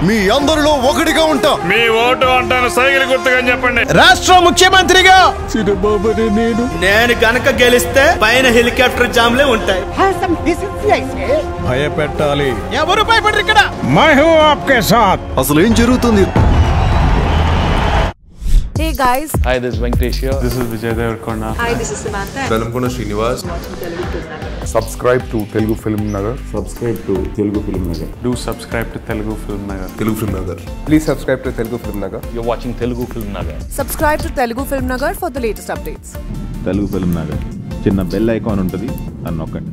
మీ అందరిలో ఒకటిగా ఉంటా మీ ఓటు అంటాను సైకిల్ గుర్తుగా చెప్పండి రాష్ట్ర ముఖ్యమంత్రిగా నేను గనక గెలిస్తే పైన హెలికాప్టర్ జామ్లే ఉంటాయి భయపెట్టాలి ఎవరు భయపడరు ఇక్కడ అసలు ఏం జరుగుతుంది Hey guys, Hi, this is Venkatesh here. This is Vijay Devarakonda hi, this is Samantha. Velankonda Srinivas subscribe to Telugu film Nagar do subscribe to Telugu film Nagar Telugu film Nagar please subscribe to Telugu film Nagar You're watching Telugu Film Nagar. Subscribe to Telugu Film Nagar for the latest updates. Telugu film Nagar చిన్న bell icon ఉంటుంది దాన్ని నొక్కండి